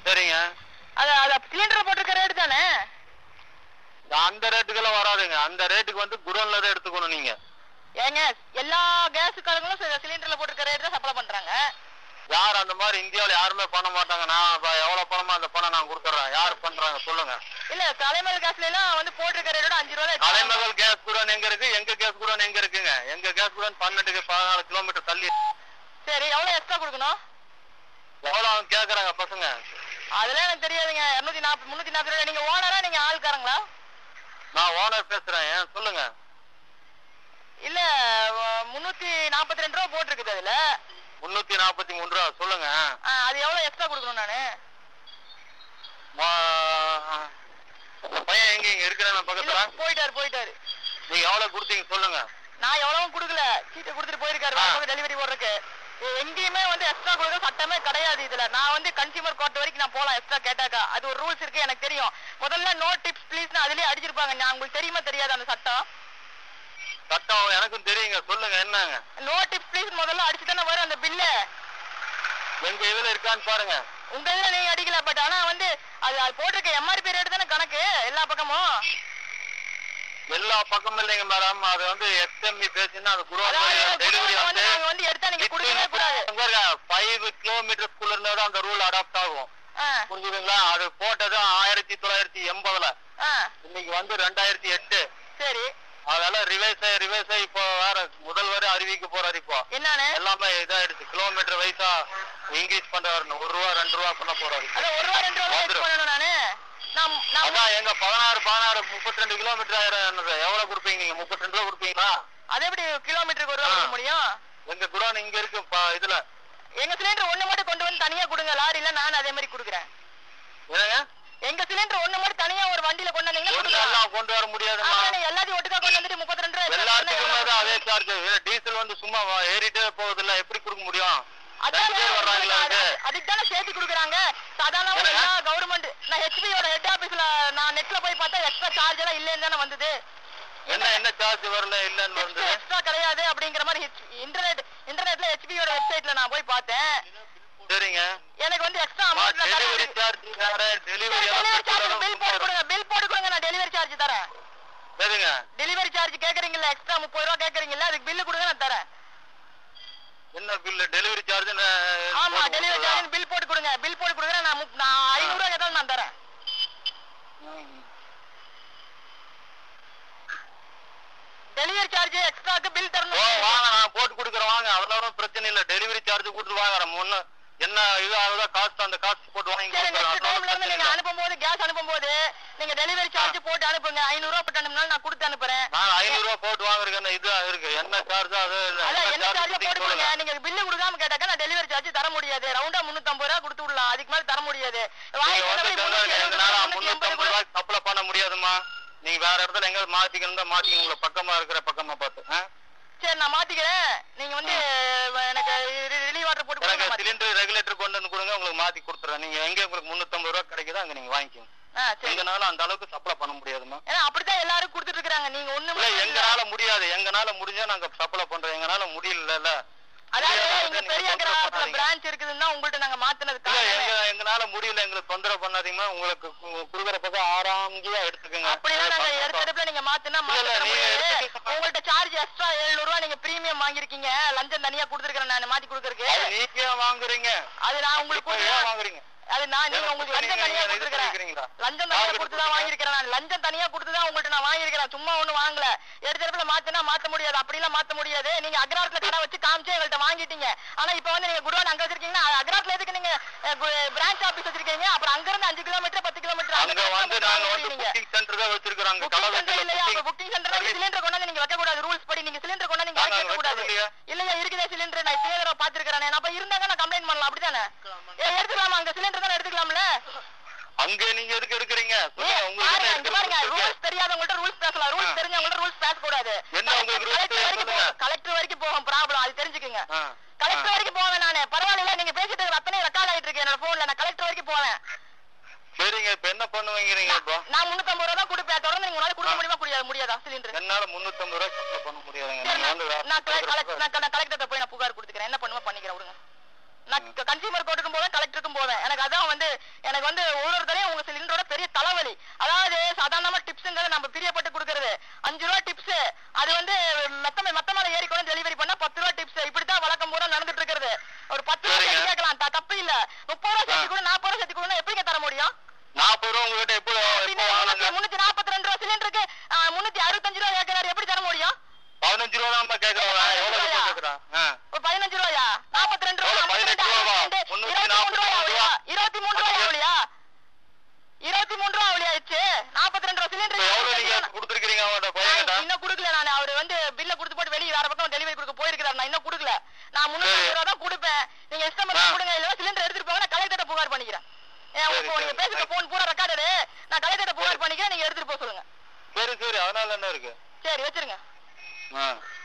சரிங்க அது அது சிலிண்டர் போட்டிருக்க ரேட்டு தானே அந்த ரேட்டுக்கெல்லாம் வராதுங்க அந்த ரேட்டுக்கு வந்து குடோன்ல தான் எடுத்துக்கணும் நீங்க ஏங்க எல்லா கேஸுக்காரங்களும் சிலிண்டர்ல போட்டிருக்க ரேட்டு தான் சப்ளை பண்றாங்க யார் அந்த மாதிரி இந்தியாவுல யாருமே பண்ண மாட்டாங்க நான் இப்ப எவ்வளவு பணமா அந்த பணம் நான் கொடுத்துறேன் யார் பண்றாங்க சொல்லுங்க இல்ல தலைமலை கேஸ்ல எல்லாம் வந்து போட்டிருக்க ரேட்டோட அஞ்சு ரூபா தான் extra. தலைமகள் கேஸ் குடோன் எங்க இருக்கு எங்க கேஸ் குடோன் எங்க இருக்குங்க எங்க கேஸ் குடோன் பன்னெண்டுக்கு பதினாலு கிலோமீட்டர் தள்ளி சரி எவ்வளவு எக்ஸ்ட்ரா கொடுக்கணும் எவ்வளவு அவங்க கேக்குறாங்க பசங்க அதெல்லாம் எனக்கு தெரியாதுங்க இருநூத்தி நாற்பது முன்னூத்தி நாற்பது ரூபாய் நீங்க ஓனரா நீங்க ஆள்காரங்களா நான் ஓனர் பேசுறேன் ஏன் சொல்லுங்க இல்ல அஹ், முன்னூத்தி நாற்பத்தி ரெண்டு ரூபா போட்டிருக்குது அதுல முன்னூத்தி நாற்பத்தி மூணு ரூபா சொல்லுங்க ஆ, அது எவ்வளவு எக்ஸ்ட்ரா கொடுக்கணும் நானு மா- பையன் எங்க இங்க இருக்கிறேன் இல்ல, பக்கத்துல போயிட்டாரு போயிட்டாரு நீங்க எவ்வளவு கொடுத்தீங்க சொல்லுங்க நான் எவ்வளவும் கொடுக்கல சீட்டை கொடுத்துட்டு போயிருக்காரு ஆ. வரும்போது டெலிவரி போடுறதுக்கு எ- எங்கேயுமே வந்து எக்ஸ்ட்ரா கொடுக்க சட்டமே கிடையாது இதுல நான் வந்து கன்சியூமர் கோர்ட் வரைக்கும் நான் போலாம் எக்ஸ்ட்ரா கேட்டாக்கா அது ஒரு ரூல்ஸ் இருக்கு எனக்கு தெரியும் முதல்ல நோ டிப்ஸ் ப்ளீஸ்னு அதுலயே அடிச்சிருப்பாங்க நான் உங்களுக்கு தெரியுமா தெரியாது அந்த சட்டம் சட்டம் எனக்கும் தெரியுங்க சொல்லுங்க என்னங்க நோ டிப்ஸ் ப்ளீஸ் முதல்ல அடிச்சு தானே வரும் அந்த பில்லு எங்க இதுல இருக்கான்னு பாருங்க உங்க இதுல நீங்க அடிக்கல பட் ஆனா வந்து அது அது போட்டிருக்க எம்ஆர்பி ரேட் தானே கணக்கு எல்லா பக்கமும் எல்லா பக்கமும் இல்லைங்க மேடம் அது வந்து எக்ஸ்எம்இ பேசினா அது அதாவது டெலிவரி குடோன்ல வந்து வந்து நாங்க வந்து எடுத்தா நீங்க கொடுக்கவே கூடாது ஃபைவ் கிலோமீட்டர்ஸ்குள்ள இருந்தா தான் அந்த ரூல் அடாப்ட் ஆகும் ஆ, புரிஞ்சுதுங்களா அது போட்டது ஆயிரத்தி தொள்ளாயிரத்தி எண்பதுல ஆ, இன்னைக்கு வந்து ரெண்டாயிரத்தி எட்டு சரி அதெல்லாம் ரிவைஸ் ஆகி ரிவைஸ் ஆகி இப்போ வேற முதல்வர் அறிவிக்க போறாரு இப்போ என்னன்னு எல்லாமே இதாயிடுச்சு கிலோமீட்டர் வைஸா இன்க்ரீஸ் பண்றாரு ஒரு ரூபா ரெண்டு ரூபா பண்ண போறாரு அதான் ஒரு ரூபா ரெண்டு ரூபா தான் வந்துரும். பண்ணணும் நானு நான் நான் அதான் எங்க பதினாறு பதினாறு முப்பத்தி ரெண்டு கிலோமீட்டர் ஆயிரம் என்னது எவ்வளவு கொடுப்பீங்க நீங்க முப்பத்தி ரெண்டு ரூபா கொடுப்பீங்களா அது எப்படி கிலோமீட்டருக்கு ஒரு ரூபா கொடுக்க முடியும் எங்க குடோன் இங்க இருக்கு ப- இதுல எங்க சிலிண்டர் ஒண்ணு மட்டும் கொண்டு வந்து தனியா கொடுங்க லாரியில நான் அதே மாதிரி கொடுக்குறேன் என்னங்க எங்க சிலிண்டர் ஒண்ணு மட்டும் தனியா ஒரு வண்டியில கொண்டு வந்தீங்கன்னா ஒண்ணு கொடுக்கலாம் எல்லாம் கொண்டு வர முடியாதுமா ஆமா, நீங்க எல்லாத்தையும் ஒட்டுக்கா கொண்டு வந்துட்டு முப்பத்தி ரெண்டு ரூபா extra எல்லாத்துக்குமே சொன்னா தான் அதே சார்ஜ் டீசல் வந்து சும்மா வா- ஏறிட்டே போகுது இல்ல எப்படி கொடுக்க முடியும் அதானே ரெண்டு பேர் வர்றாங்களா அது- அது அதுக்கு தானே சேர்த்து கொடுக்குறாங்க சாதாரண ஒரு என்னங்க? எல்லா கவர்மெண்ட் நான் ஹெச்பியோட ஹெட் ஆபீஸ்ல நான் நெட்ல போய் பார்த்தா எக்ஸ்ட்ரா சார்ஜ் எல்லாம் இல்லைன்னு தானே வந்தது என்ன என்ன சார்ஜ் வரல இல்லன்னு வந்து எக்ஸ்ட்ரா கிடையாது அப்படிங்கிற மாதிரி இன்டர்நெட் இன்டர்நெட்ல ஹெச்பியோட வெப்சைட்ல நான் போய் பார்த்தேன் சரிங்க எனக்கு வந்து எக்ஸ்ட்ரா அமௌண்ட் டெலிவரி சார்ஜ் வேற டெலிவரி டெலிவரி சார்ஜ் பில் போட்டு கொடுங்க பில் போட்டு கொடுங்க நான் டெலிவரி சார்ஜ் தரேன் எதுங்க டெலிவரி சார்ஜ் கேக்குறீங்கல்ல எக்ஸ்ட்ரா முப்பது ரூபா கேக்குறீங்கல்ல அதுக்கு பில்லு கொடுங்க நான் தரேன் என்ன பில் டெலிவரி சார்ஜ் ஆமா டெலிவரி சார்ஜ் பில் போட்டு கொடுங்க பில் போட்டு கொடுங்க நான் முப்- நான் ஐநூறு ரூபா கேட்டாலும் நான் தரேன் டெலிவரி சார்ஜ் எக்ஸ்ட்ராக்கு பில் ஓ தரணும் வாங்க நான் போட்டு கொடுக்குறேன் வாங்க அதெல்லாம் பிரச்சனை இல்ல டெலிவரி சார்ஜ் கொடுத்து வாங்குறேன் முன்ன என்ன இது ஆகுதோ காசு அந்த காசு போட்டு வாங்கி சரி கொடுக்குறேன் நெக்ஸ்ட் அதெல்லாம் டைம்ல இருந்து பிரச்சனை நீங்க இல்ல. அனுப்பும்போது கேஸ் அனுப்பும்போது நீங்க டெலிவரி சார்ஜ் போட்டு அனுப்புங்க ஐநூறு ரூபா போட்டு அனுப்புனாலும் நான் கொடுத்து அனுப்புறேன் நான் ஐநூறு ரூபா போட்டு வாங்குறதுக்கு இது இருக்கு என்ன சார்ஜ் அது இல்ல. அதான் என்ன charge சார்ஜ் பத்தி போட்டு கொடுங்க சொல்லுங்க. நீங்க பில்லு கொடுக்காம கேட்டாக்கா நான் டெலிவரி சார்ஜ் தர முடியாது ரவுண்டா முன்னூத்தம்பது ரூபா கொடுத்து விடலாம் அதுக்கு மேல தர முடியாது வாங்கி நீங்க வந்து கொடுத்தா சொன்னா முன்னூத்தி எழுபது எங்களால ரூபா, முன்னூத்தி முன்னூத்தி எண்பது ரூபா. ரூபாய்க்கு சப்ளை பண்ண முடியாதுமா நீங்க வேற இடத்துல எங்க மாத்திக்கணும் தான் மாத்திக்க உங்களை பக்கமா இருக்கிற பக்கமா பார்த்து ஆ? சரி நான் மாத்திக்கிறேன் நீங்க வந்து எனக்கு ரிலீவ் வாட்டர் போட்டு கொடுங்க எனக்கு நான் மாத்தி- சிலிண்டர் ரெகுலேட்டர் கொண்டு வந்து கொடுங்க உங்களுக்கு மாத்தி கொடுத்துறேன் நீங்க எங்க உங்களுக்கு முன்னூத்தம்பது ரூபா கிடைக்குதோ அங்க நீங்க வாங்கிக்கோங்க ஆ சரி எங்கனால அந்த அளவுக்கு சப்ளை பண்ண முடியாதுமா ஏன்னா அப்படித்தான் எல்லாரும் கொடுத்துட்டு இருக்காங்க நீங்க இல்ல ஒண்ணுமே எங்கனால முடியாது எங்கனால முடிஞ்சா நாங்க சப்ளை பண்றோம் எங்கனால முடியல அதாவது முடியாது, இங்க நீங்க பெரிய தொந்தரவு கிராமத்துல பண்ணாதீங்க. பிரான்ச் இருக்குதுன்னா உங்கள்ட்ட நாங்க மாத்தினது இல்ல காரணமே. எங்க எங்கனால முடியல எங்களுக்கு தொந்தரவு பண்ணாதீங்கம்மா உங்களுக்கு கு- குடுக்குற பக்கம் ஆறாம்ஜியா எடுத்துக்கோங்க அப்படிலாம் நாங்க எடுத்த இடத்துல நீங்க மாத்தினா மாத்த இல்ல, தர நீங்க முடியாது எடுத்துக்க- உங்கள்ட்ட சார்ஜ் எக்ஸ்ட்ரா 700 ரூபாய் நீங்க பிரீமியம் வாங்கிருக்கீங்க லஞ்சம் தனியா கொடுத்துருக்கேன் நான் மாத்தி கொடுக்கறதுக்கு அது நீங்க ஏன் வாங்குறீங்க அது நான் உங்களுக்கு இப்ப ஏன் கொடுத்துருக்கேன் வாங்குறீங்க அது நான் நீங்க எனக்கு உங்களுக்கு நீங்க லஞ்சம் தனியா இது கொடுத்துருக்கேன் பண்ணிக்கிறீங்களா? லஞ்சம் தனியா யாருக்கு கொடுத்து தான் வாங்கியிருக்கிறேன் நான் லஞ்சம் தனியா கொடுத்து தான் உங்கள்ட்ட நான் வாங்கியிருக்கிறேன் சும்மா ஒண்ணும் வாங்கல எடுத்த இடத்துல மாத்தினா மாத்த முடியாது அப்படிலாம் மாத்த முடியாது நீங்க அக்ராரத்துல கடை வச்சு காமிச்சு எங்கள்ட்ட வாங்கிட்டீங்க ஆனா இப்ப வந்து நீங்க குடோன் அங்க வச்சிருக்கீங்கன்னா அக்ராரத்துல எதுக்கு நீங்க பிரான்ச் ஆபீஸ் வச்சிருக்கீங்க அப்புறம் அங்க இருந்து அஞ்சு கிலோமீட்டர் பத்து கிலோமீட்டர் அங்க வந்து நாங்க வந்து புக்கிங் சென்டர் தான் வச்சிருக்கிறோம் அங்க கடை புக்கிங் சென்டர் இல்லையா வச்சு அப்ப புக்கிங் சென்டர் சிலிண்டர் கொண்டாந்து நீங்க வைக்க கூடாது ரூல்ஸ் படி நீங்க சிலிண்டர் கொண்டாந்து நீங்க நாங்க வைக்க அங்க கூடாது வைக்கிறது இல்லையா இருக்குதே சிலிண்டர் நான் இத்தனை தடவை பாத்துருக்கேன் அப்ப இருந்தாங்க நான் கம்ப்ளைண்ட் பண்ணலாம் அப்படிதானே ஏ எடுத்துக்கலாமா அங்க சிலிண்டர் தானே எடுத்துக்கலாம்ல அங்க நீங்க எதுக்கு எடுக்கிறீங்க ஏ, சொல்லுங்க பாருங்க, இங்க பாருங்க உங்களுக்கு ரூல்ஸ் தெரியாதவங்கள்ட்ட ரூல்ஸ் பேசலாம் ரூல்ஸ் ஆ. தெரிஞ்சவங்கள்ட்ட ரூல்ஸ் பேசக்கூடாது என்ன உங்களுக்கு rules கலெக்டர் வரைக்கும் சொல்லுங்க. போகும் கலெக்டர் வரைக்கும் போகும் ப்ராப்ளம் அது தெரிஞ்சுக்குங்க ஆ, கலெக்டர் ஆ. வரைக்கும் போவேன் நானு பரவாயில்ல நீங்க பேசிட்டு இருக்கிற அத்தனை ரெக்கார்ட் ஆயிட்டு இருக்கு என்னோட போன்ல நான் கலெக்டர் வரைக்கும் போவேன் சரிங்க இப்ப என்ன பண்ணுவீங்க இப்போ நான் முன்னூத்தம்பது ரூபா தான் கொடுப்பேன் தொடர்ந்து நீங்க உங்களால கொடுக்க முடியுமா முடியாது முடியாதா சிலிண்டர் என்னால முன்னூத்தம்பது ரூபாய் சப்ளை பண்ண முடியாதுங்க சரி, நீங்க வந்து வேற நான் கலெக்டர் கொடுக்குற நான் கலெக்டர் போய் நான் புகார் கொடுத்துக்கிறேன் என்ன பண்ணுவேன் பண்ணிக்கிறேன் விடுங்க நான் கன்சியூமர் கோர்ட்டுக்கும் போவேன் கலெக்டருக்கும் போவேன் எனக்கு அதான் வந்து எனக்கு வந்து ஒரு ஒரு தடையும் உங்க சிலிண்டரோட பெரிய தலைவலி அதாவது சாதாரணமா டிப்ஸுங்கிறது நம்ம பிரியப்பட்டு கொடுக்கறது அஞ்சு ரூபா டிப்ஸ் அது வந்து மெத்த மெத்த மேல ஏறி கூட டெலிவரி பண்ணா பத்து ரூபா டிப்ஸ் இப்படித்தான் வழக்கம் பூரா நடந்துட்டு இருக்கிறது ஒரு பத்து ரூபா சரிங்க. சேர்த்து கேட்கலாம் த- தப்பு இல்ல முப்பது ரூபா சேர்த்து கூட நாற்பது ரூபா சேர்த்து கூட எப்படிங்க தர முடியும் நாற்பது ரூபா உங்ககிட்ட எப்போ எப்போ வாங்கினாங்க முன்னூத்தி நாற்பத்தி ரெண்டு ரூபா சிலிண்டருக்கு முன்னூத்தி அறுபத்தஞ்சு ரூபா கேட்கிறாரு எப்படி தர முடியும் பதினஞ்சு ரூபா தான் நம்ம கேட்கறோம் எவ்வளவு ரூபா கேட்கறான் ஆ. ஒரு பதினஞ்சு ரூபாயா நாற்பத்தி ரெண்டு ரூபா எவ்வளவு? பதினெட்டு ரூபாவா? இருபத்தி மூணு முன்னூத்தி நாற்பத்தி ரூபாயா மூணு ரூபா. இருபத்தி மூணு ரூபாயா அவளியா இருபத்தி மூணு ரூபா அவளியா ஆயிடுச்சு நாற்பத்தி ரெண்டு ரூபா இப்ப எவ்வளவு நீங்க சிலிண்டர் கொடுத்துருக்கீங்க அவன்கிட்ட பையன்கிட்ட இன்னும் குடுக்கல நான் அவரு வந்து பில்ல கொடுத்து போட்டு வெளிய வேற பக்கம் டெலிவரி கொடுக்க போயிருக்கிறாரு நான் இன்னும் குடுக்கல நான் முன்னூத்தி சரி. ரூபா தான் கொடுப்பேன் நீங்க இஷ்டம் ஆ. கொடுங்க இல்ல சிலிண்டர் எடுத்துட்டு போங்க நான் கலெக்டர்ட்ட புகார் பண்ணிக்கிறேன் ஏன் சரி, இப்போ நீங்க சரி. பேசுற போன் பூரா ரெக்கார்டடு நான் கலெக்டர்ட்ட புகார் பண்ணிக்கிறேன் நீங்க எடுத்துட்டு போக சொல்லுங்க சரி சரி அதனால என்ன இருக்கு சரி வச்சிருங்க ஆ